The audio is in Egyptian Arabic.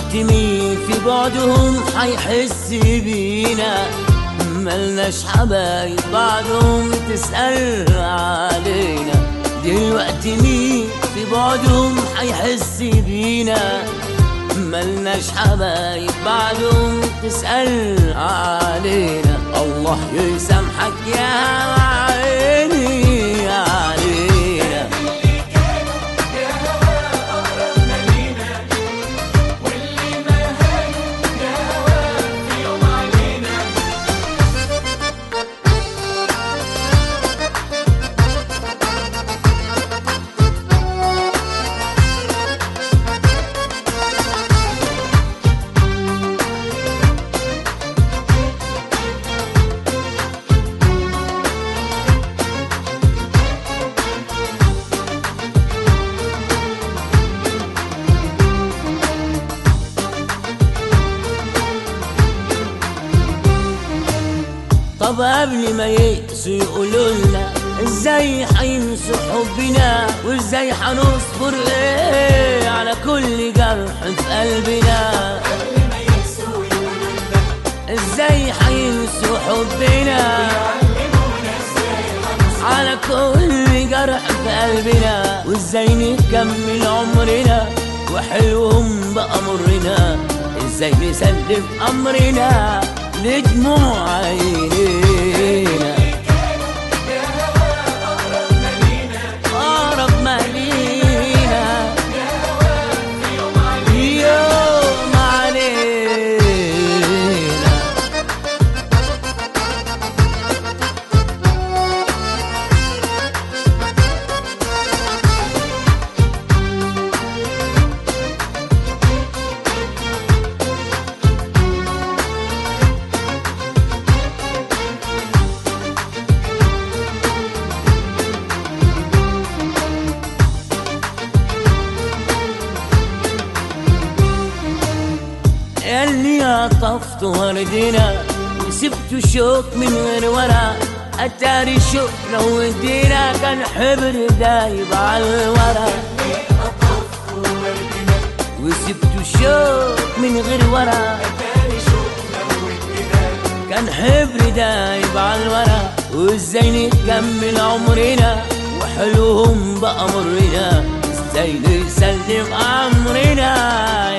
دلوقتي مين في بعدهم حيحس بينا ملناش حبايب بعدهم تسأل علينا دلوقتي مين في بعدهم حيحس بينا ملناش حبايب بعدهم تسأل علينا الله يسامحك يا عيني علينا طب قبل ما يقسوا يقولوا لنا ازاي هينسوا حبنا وازاي هنصبر ايه على كل جرح في قلبنا ازاي هينسوا حبنا على كل جرح في قلبنا وازاي نكمل عمرنا وحلوهم بأمرنا ازاي نسلم امرنا لدموع عينينا اقرب ما لينا يوم علينا اللي عطفت وردنا وسبت شوك من غير ورا اتاري شوك لو ودينا كان حبر دايب على الورا وسبت شوك من غير ورا كان حبر دايب على الورا وازاي نكمل عمرنا وحلوهم بأمرنا ازاي نسلم امرنا